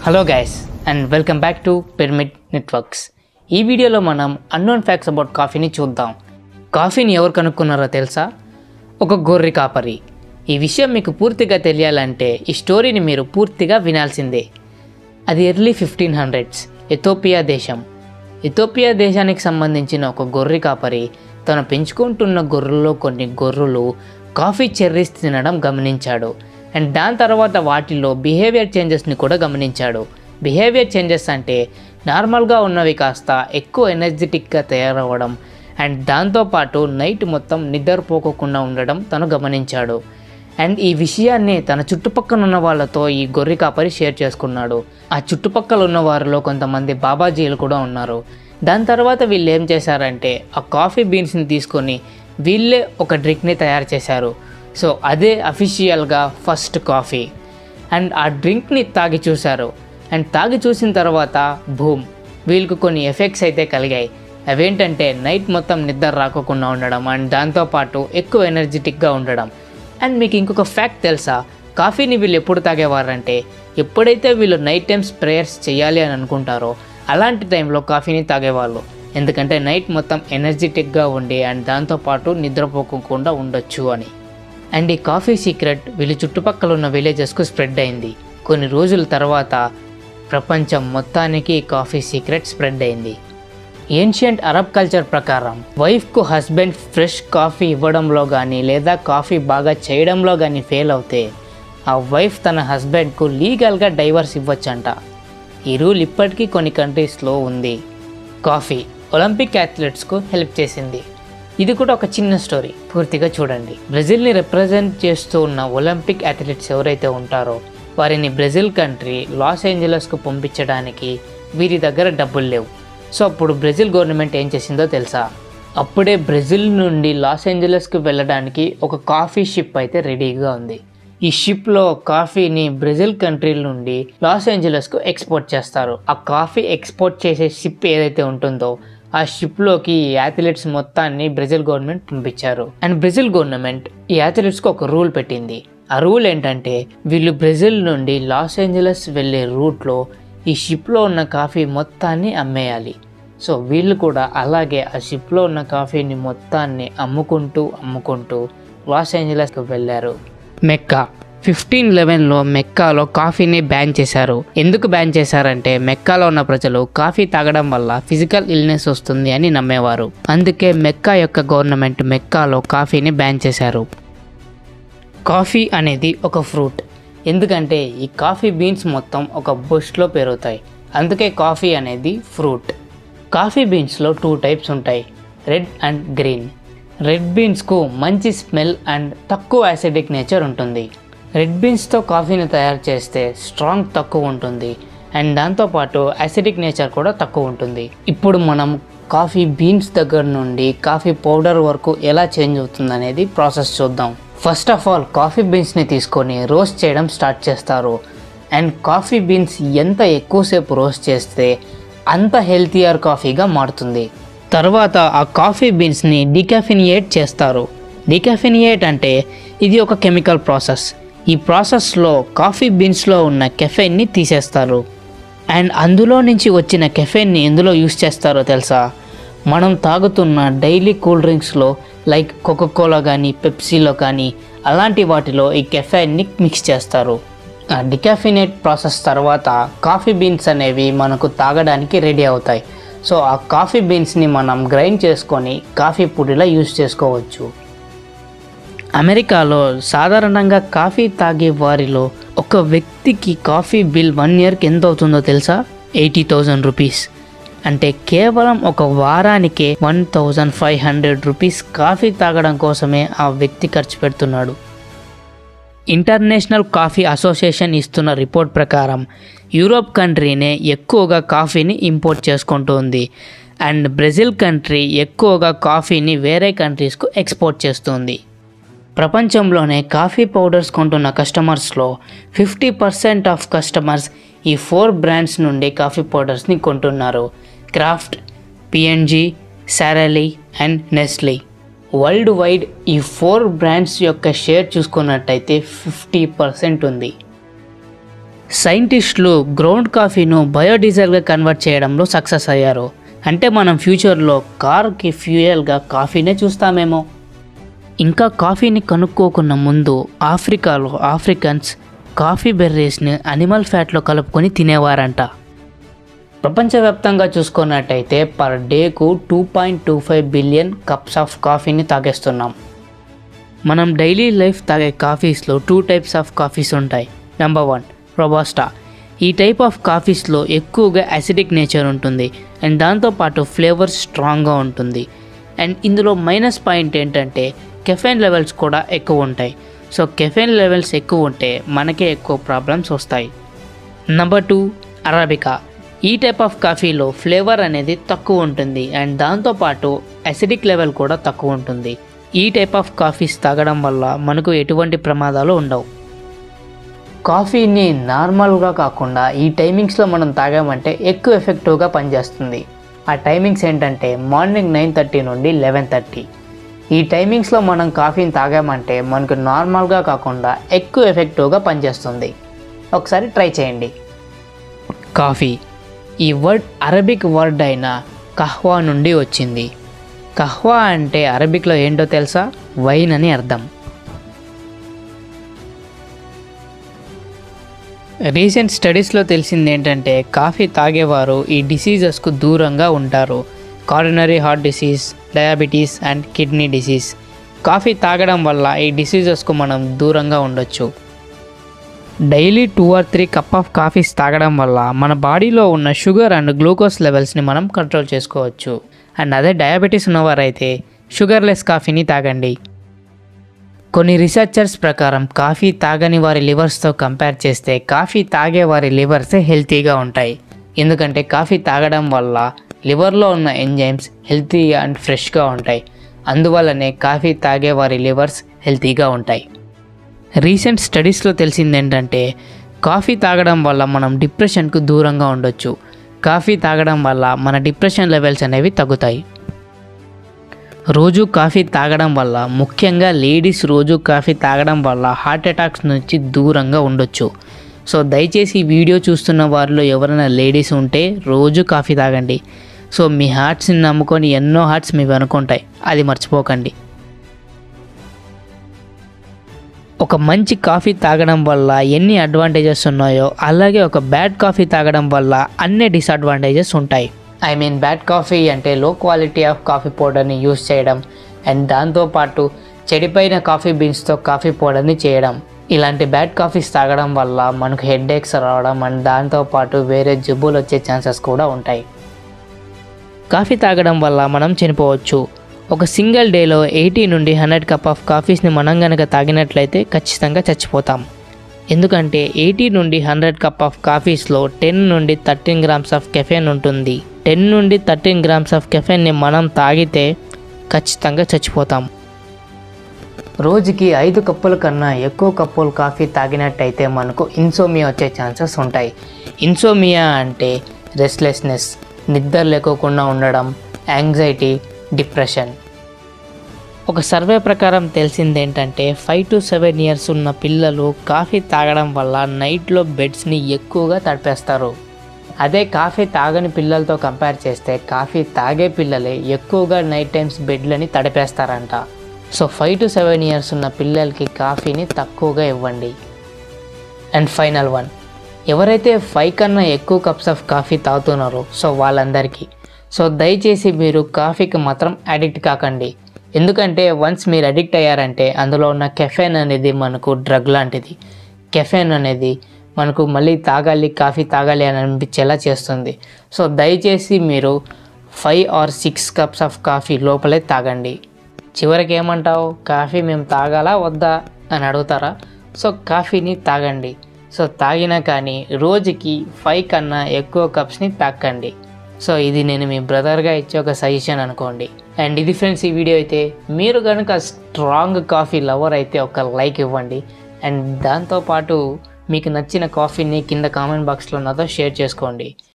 hello guys and welcome back to Pyramid Networks ఈ వీడియోలో మనం అన్నోన్ ఫ్యాక్ట్స్ అబౌట్ కాఫీని చూద్దాం కాఫీని ఎవరు కనుక్కున్నారో తెలుసా ఒక గొర్రె కాపరి ఈ విషయం మీకు పూర్తిగా తెలియాలంటే ఈ స్టోరీని మీరు పూర్తిగా వినాల్సిందే అది ఎర్లీ ఫిఫ్టీన్ హండ్రెడ్స్ ఎథోపియా దేశం ఇథోపియా దేశానికి సంబంధించిన ఒక గొర్రె కాపరి తను పెంచుకుంటున్న గొర్రెల్లో కొన్ని గొర్రెలు కాఫీ చెర్రీస్ తినడం గమనించాడు అండ్ దాని తర్వాత వాటిలో బిహేవియర్ చేంజెస్ని కూడా గమనించాడు బిహేవియర్ చేంజెస్ అంటే నార్మల్గా ఉన్నవి కాస్త ఎక్కువ ఎనర్జెటిక్గా తయారవ్వడం అండ్ దాంతోపాటు నైట్ మొత్తం నిద్రపోకోకుండా ఉండడం తను గమనించాడు అండ్ ఈ విషయాన్ని తన చుట్టుపక్కల ఉన్న వాళ్ళతో ఈ గొర్రె కాపరి షేర్ చేసుకున్నాడు ఆ చుట్టుపక్కల ఉన్న వారిలో కొంతమంది బాబాజీలు కూడా ఉన్నారు దాని తర్వాత వీళ్ళు ఏం చేశారంటే ఆ కాఫీ బీన్స్ని తీసుకొని వీళ్ళే ఒక డ్రింక్ని తయారు చేశారు సో అదే అఫీషియల్గా ఫస్ట్ కాఫీ అండ్ ఆ డ్రింక్ని తాగి చూశారు అండ్ తాగి చూసిన తర్వాత భూమ్ వీళ్ళకు కొన్ని ఎఫెక్ట్స్ అయితే కలిగాయి అవేంటంటే నైట్ మొత్తం నిద్ర రాకోకుండా ఉండడం అండ్ దాంతోపాటు ఎక్కువ ఎనర్జెటిక్గా ఉండడం అండ్ మీకు ఇంకొక ఫ్యాక్ట్ తెలుసా కాఫీని వీళ్ళు ఎప్పుడు తాగేవారంటే ఎప్పుడైతే వీళ్ళు నైట్ టైమ్స్ ప్రేయర్స్ చేయాలి అని అనుకుంటారో అలాంటి టైంలో కాఫీని తాగేవాళ్ళు ఎందుకంటే నైట్ మొత్తం ఎనర్జెటిక్గా ఉండి అండ్ దాంతోపాటు నిద్రపోకుండా ఉండొచ్చు అని అండ్ ఈ కాఫీ సీక్రెట్ వీళ్ళ చుట్టుపక్కల ఉన్న విలేజెస్కు స్ప్రెడ్ అయింది కొన్ని రోజుల తర్వాత ప్రపంచం మొత్తానికి ఈ కాఫీ సీక్రెట్ స్ప్రెడ్ అయింది ఏన్షియంట్ అరబ్ కల్చర్ ప్రకారం వైఫ్కు హస్బెండ్ ఫ్రెష్ కాఫీ ఇవ్వడంలో కానీ లేదా కాఫీ బాగా చేయడంలో కానీ ఫెయిల్ అవుతే ఆ వైఫ్ తన హస్బెండ్కు లీగల్గా డైవర్స్ ఇవ్వచ్చంట ఈ రూల్ ఇప్పటికీ కొన్ని కంట్రీస్లో ఉంది కాఫీ ఒలింపిక్ అథ్లెట్స్కు హెల్ప్ చేసింది ఇది కూడా ఒక చిన్న స్టోరీ పూర్తిగా చూడండి బ్రెజిల్ని రిప్రజెంట్ చేస్తూ ఉన్న ఒలింపిక్ అథ్లెట్స్ ఎవరైతే ఉంటారో వారిని బ్రెజిల్ కంట్రీ లాస్ ఏంజలస్కు పంపించడానికి వీరి దగ్గర డబ్బులు లేవు సో అప్పుడు బ్రెజిల్ గవర్నమెంట్ ఏం చేసిందో తెలుసా అప్పుడే బ్రెజిల్ నుండి లాస్ ఏంజలస్కి వెళ్ళడానికి ఒక కాఫీ షిప్ అయితే రెడీగా ఉంది ఈ షిప్లో కాఫీని బ్రెజిల్ కంట్రీ నుండి లాస్ ఏంజలస్కు ఎక్స్పోర్ట్ చేస్తారు ఆ కాఫీ ఎక్స్పోర్ట్ చేసే షిప్ ఏదైతే ఉంటుందో ఆ షిప్లోకి ఈ అథ్లెట్స్ మొత్తాన్ని బ్రెజిల్ గవర్నమెంట్ పంపించారు అండ్ బ్రెజిల్ గవర్నమెంట్ ఈ అథ్లెట్స్కి ఒక రూల్ పెట్టింది ఆ రూల్ ఏంటంటే వీళ్ళు బ్రెజిల్ నుండి లాస్ ఏంజలస్ వెళ్ళే రూట్లో ఈ షిప్లో ఉన్న కాఫీ మొత్తాన్ని అమ్మేయాలి సో వీళ్ళు కూడా అలాగే ఆ షిప్లో ఉన్న కాఫీని మొత్తాన్ని అమ్ముకుంటూ అమ్ముకుంటూ లాస్ ఏంజలస్కి వెళ్ళారు మెక్కా ఫిఫ్టీన్ లెవెన్లో మెక్కాలో కాఫీని బ్యాన్ చేశారు ఎందుకు బ్యాన్ చేశారంటే మెక్కాలో ఉన్న ప్రజలు కాఫీ తాగడం వల్ల ఫిజికల్ ఇల్నెస్ వస్తుంది అని నమ్మేవారు అందుకే మెక్కా యొక్క గవర్నమెంట్ మెక్కాలో కాఫీని బ్యాన్ చేశారు కాఫీ అనేది ఒక ఫ్రూట్ ఎందుకంటే ఈ కాఫీ బీన్స్ మొత్తం ఒక బుష్లో పెరుగుతాయి అందుకే కాఫీ అనేది ఫ్రూట్ కాఫీ బీన్స్లో టూ టైప్స్ ఉంటాయి రెడ్ అండ్ గ్రీన్ రెడ్ బీన్స్కు మంచి స్మెల్ అండ్ తక్కువ యాసిడిక్ నేచర్ ఉంటుంది రెడ్ బీన్స్తో కాఫీని తయారు చేస్తే స్ట్రాంగ్ తక్కువ ఉంటుంది అండ్ దాంతోపాటు యాసిడిక్ నేచర్ కూడా తక్కువ ఉంటుంది ఇప్పుడు మనం కాఫీ బీన్స్ దగ్గర నుండి కాఫీ పౌడర్ వరకు ఎలా చేంజ్ అవుతుంది అనేది ప్రాసెస్ చూద్దాం ఫస్ట్ ఆఫ్ ఆల్ కాఫీ బీన్స్ని తీసుకొని రోస్ట్ చేయడం స్టార్ట్ చేస్తారు అండ్ కాఫీ బీన్స్ ఎంత ఎక్కువసేపు రోస్ట్ చేస్తే అంత హెల్తీయర్ కాఫీగా మారుతుంది తర్వాత ఆ కాఫీ బీన్స్ని డికాఫినియేట్ చేస్తారు డికాఫినియేట్ అంటే ఇది ఒక కెమికల్ ప్రాసెస్ ఈ ప్రాసెస్లో కాఫీ బీన్స్లో ఉన్న కెఫెయిన్ని తీసేస్తారు అండ్ అందులో నుంచి వచ్చిన కెఫెయిన్ని ఎందులో యూస్ చేస్తారో తెలుసా మనం తాగుతున్న డైలీ కూల్ డ్రింక్స్లో లైక్ కోకోకోలా కానీ పెప్సీలో కానీ అలాంటి వాటిలో ఈ కెఫెయిన్ని మిక్స్ చేస్తారు ఆ డికాఫినేట్ ప్రాసెస్ తర్వాత కాఫీ బీన్స్ అనేవి మనకు తాగడానికి రెడీ అవుతాయి సో ఆ కాఫీ బీన్స్ని మనం గ్రైండ్ చేసుకొని కాఫీ పొడిలా యూస్ చేసుకోవచ్చు అమెరికాలో సాధారణంగా కాఫీ తాగే వారిలో ఒక వ్యక్తికి కాఫీ బిల్ వన్ ఇయర్కి ఎంత అవుతుందో తెలుసా ఎయిటీ థౌజండ్ రూపీస్ అంటే కేవలం ఒక వారానికే one thousand five hundred rupees coffee తాగడం కోసమే ఆ వ్యక్తి ఖర్చు పెడుతున్నాడు ఇంటర్నేషనల్ కాఫీ అసోసియేషన్ ఇస్తున్న రిపోర్ట్ ప్రకారం యూరోప్ కంట్రీనే ఎక్కువగా కాఫీని ఇంపోర్ట్ చేసుకుంటుంది అండ్ బ్రెజిల్ కంట్రీ ఎక్కువగా కాఫీని వేరే కంట్రీస్కు ఎక్స్పోర్ట్ చేస్తుంది ప్రపంచంలోనే కాఫీ పౌడర్స్ కొంటున్న కస్టమర్స్లో ఫిఫ్టీ పర్సెంట్ ఆఫ్ కస్టమర్స్ ఈ ఫోర్ బ్రాండ్స్ నుండి కాఫీ పౌడర్స్ని కొంటున్నారు Kraft P and G Sara Lee and Nestle world wide ఈ ఫోర్ బ్రాండ్స్ యొక్క షేర్ చూసుకున్నట్టయితే ఫిఫ్టీ పర్సెంట్ ఉంది సైంటిస్టులు గ్రౌండ్ కాఫీను బయోడీజిల్గా కన్వర్ట్ చేయడంలో సక్సెస్ అయ్యారు అంటే మనం ఫ్యూచర్లో కార్కి ఫ్యూయల్గా కాఫీనే చూస్తామేమో ఇంకా కాఫీని కనుక్కోకున్న ముందు ఆఫ్రికాలో ఆఫ్రికన్స్ కాఫీ బెర్రీస్ని అనిమల్ ఫ్యాట్లో కలుపుకొని తినేవారంట ప్రపంచవ్యాప్తంగా చూసుకున్నట్టయితే పర్ డేకు two point two five billion cups of కాఫీని తాగేస్తున్నాం మనం డైలీ లైఫ్ తాగే కాఫీస్లో టూ టైప్స్ ఆఫ్ కాఫీస్ ఉంటాయి నెంబర్ వన్ రొబాస్టా ఈ టైప్ ఆఫ్ కాఫీస్లో ఎక్కువగా యాసిడిక్ నేచర్ ఉంటుంది అండ్ దాంతోపాటు ఫ్లేవర్ స్ట్రాంగ్గా ఉంటుంది అండ్ ఇందులో మైనస్ పాయింట్ ఏంటంటే కెఫెన్ లెవెల్స్ కూడా ఎక్కువ ఉంటాయి సో కెఫెన్ లెవెల్స్ ఎక్కువ ఉంటే మనకే ఎక్కువ ప్రాబ్లమ్స్ వస్తాయి నెంబర్ టూ అరాబికా ఈ టైప్ ఆఫ్ కాఫీలో ఫ్లేవర్ అనేది తక్కువ ఉంటుంది అండ్ దాంతోపాటు అసిడిక్ లెవెల్ కూడా తక్కువ ఉంటుంది ఈ టైప్ ఆఫ్ కాఫీస్ తాగడం వల్ల మనకు ఎటువంటి ప్రమాదాలు ఉండవు కాఫీని నార్మల్గా కాకుండా ఈ టైమింగ్స్లో మనం తాగామంటే ఎక్కువ ఎఫెక్టివ్గా పనిచేస్తుంది ఆ టైమింగ్స్ ఏంటంటే మార్నింగ్ నైన్ థర్టీ నుండి లెవెన్ థర్టీ ఈ టైమింగ్స్లో మనం కాఫీని తాగామంటే మనకు నార్మల్గా కాకుండా ఎక్కువ ఎఫెక్టివ్గా పనిచేస్తుంది ఒకసారి ట్రై చేయండి కాఫీ ఈ వర్డ్ అరబిక్ వర్డ్ అయిన కహ్వా నుండి వచ్చింది కహ్వా అంటే అరబిక్లో ఏంటో తెలుసా వైన్ అని అర్థం రీసెంట్ స్టడీస్లో తెలిసింది ఏంటంటే కాఫీ తాగేవారు ఈ డిసీజెస్కు దూరంగా ఉంటారు coronary heart disease diabetes and kidney disease coffee తాగడం వల్ల ఈ డిసీజెస్కు మనం దూరంగా ఉండొచ్చు daily two or three cup of coffees తాగడం వల్ల మన బాడీలో ఉన్న షుగర్ అండ్ గ్లూకోజ్ లెవెల్స్ని మనం కంట్రోల్ చేసుకోవచ్చు అండ్ అదే డయాబెటీస్ ఉన్నవారైతే షుగర్లెస్ కాఫీని తాగండి కొన్ని రీసెర్చర్స్ ప్రకారం కాఫీ తాగని వారి లివర్స్తో కంపేర్ చేస్తే కాఫీ తాగే వారి లివర్సే హెల్తీగా ఉంటాయి ఎందుకంటే కాఫీ తాగడం వల్ల లివర్లో ఉన్న ఎంజైమ్స్ హెల్తీగా అండ్ ఫ్రెష్గా ఉంటాయి అందువల్లనే కాఫీ తాగే వారి లివర్స్ హెల్తీగా ఉంటాయి రీసెంట్ స్టడీస్లో తెలిసింది ఏంటంటే కాఫీ తాగడం వల్ల మనం డిప్రెషన్కు దూరంగా ఉండొచ్చు కాఫీ తాగడం వల్ల మన డిప్రెషన్ లెవెల్స్ అనేవి తగ్గుతాయి రోజు కాఫీ తాగడం వల్ల ముఖ్యంగా లేడీస్ రోజు కాఫీ తాగడం వల్ల హార్ట్ అటాక్స్ నుంచి దూరంగా ఉండొచ్చు సో దయచేసి ఈ వీడియో చూస్తున్న వారిలో ఎవరైనా లేడీస్ ఉంటే రోజు కాఫీ తాగండి సో మీ హార్ట్స్ని నమ్ముకొని ఎన్నో హార్ట్స్ మీ వెనుకుంటాయి అది మర్చిపోకండి ఒక మంచి కాఫీ తాగడం వల్ల ఎన్ని అడ్వాంటేజెస్ ఉన్నాయో అలాగే ఒక బ్యాడ్ కాఫీ తాగడం వల్ల అన్ని డిసడ్వాంటేజెస్ ఉంటాయి ఐ మీన్ బ్యాడ్ కాఫీ అంటే లో క్వాలిటీ ఆఫ్ కాఫీ పౌడర్ని యూస్ చేయడం అండ్ దాంతోపాటు చెడిపోయిన కాఫీ బీన్స్తో కాఫీ పౌడర్ని చేయడం ఇలాంటి బ్యాడ్ కాఫీస్ తాగడం వల్ల మనకు హెడ్ ఏక్స్ రావడం అండ్ దాంతోపాటు వేరే జబ్బులు వచ్చే ఛాన్సెస్ కూడా ఉంటాయి కాఫీ తాగడం వల్ల మనం చనిపోవచ్చు ఒక సింగిల్ డేలో ఎయిటీ నుండి హండ్రెడ్ కప్ ఆఫ్ కాఫీస్ని మనం కనుక తాగినట్లయితే ఖచ్చితంగా చచ్చిపోతాం ఎందుకంటే ఎయిటీ నుండి హండ్రెడ్ కప్ ఆఫ్ కాఫీస్లో టెన్ నుండి థర్టీన్ గ్రామ్స్ ఆఫ్ కెఫెన్ ఉంటుంది టెన్ నుండి థర్టీన్ గ్రామ్స్ ఆఫ్ కెఫెన్ని మనం తాగితే ఖచ్చితంగా చచ్చిపోతాం రోజుకి ఐదు కప్పుల కన్నా ఎక్కువ కప్పులు కాఫీ తాగినట్టయితే మనకు ఇన్సోమియా వచ్చే ఛాన్సెస్ ఉంటాయి ఇన్సోమియా అంటే రెస్ట్లెస్నెస్ నిద్ర లేకోకుండా ఉండడం యాంగ్జైటీ డిప్రెషన్ ఒక సర్వే ప్రకారం తెలిసింది ఏంటంటే ఫైవ్ టు సెవెన్ ఇయర్స్ ఉన్న పిల్లలు కాఫీ తాగడం వల్ల నైట్లో బెడ్స్ని ఎక్కువగా తడిపేస్తారు అదే కాఫీ తాగని పిల్లలతో కంపేర్ చేస్తే కాఫీ తాగే పిల్లలే ఎక్కువగా నైట్ టైమ్స్ బెడ్లని తడిపేస్తారంట so five to seven years ఉన్న పిల్లలకి కాఫీని తక్కువగా ఇవ్వండి అండ్ ఫైనల్ వన్ ఎవరైతే ఫైవ్ కన్నా ఎక్కువ కప్స్ ఆఫ్ కాఫీ తాగుతున్నారో సో వాళ్ళందరికీ సో దయచేసి మీరు కాఫీకి మాత్రం అడిక్ట్ కాకండి ఎందుకంటే వన్స్ మీరు అడిక్ట్ అయ్యారంటే అందులో ఉన్న కెఫెన్ అనేది మనకు డ్రగ్ లాంటిది కెఫెన్ అనేది మనకు మళ్ళీ తాగాలి కాఫీ తాగాలి అని అనిపించేలా చేస్తుంది సో దయచేసి మీరు five or six cups of coffee లోపలే తాగండి చివరికి ఏమంటావు కాఫీ మేము తాగాలా వద్దా అని అడుగుతారా సో కాఫీని తాగండి సో తాగినా కానీ రోజుకి ఫైవ్ కన్నా ఎక్కువ కప్స్ని తాకండి సో ఇది నేను మీ బ్రదర్గా ఇచ్చే ఒక సజెషన్ అనుకోండి అండ్ ఇది ఫ్రెండ్స్ ఈ వీడియో అయితే మీరు కనుక స్ట్రాంగ్ కాఫీ లవర్ అయితే ఒక లైక్ ఇవ్వండి అండ్ దాంతోపాటు మీకు నచ్చిన కాఫీని కింద కామెంట్ బాక్స్లో నాతో షేర్ చేసుకోండి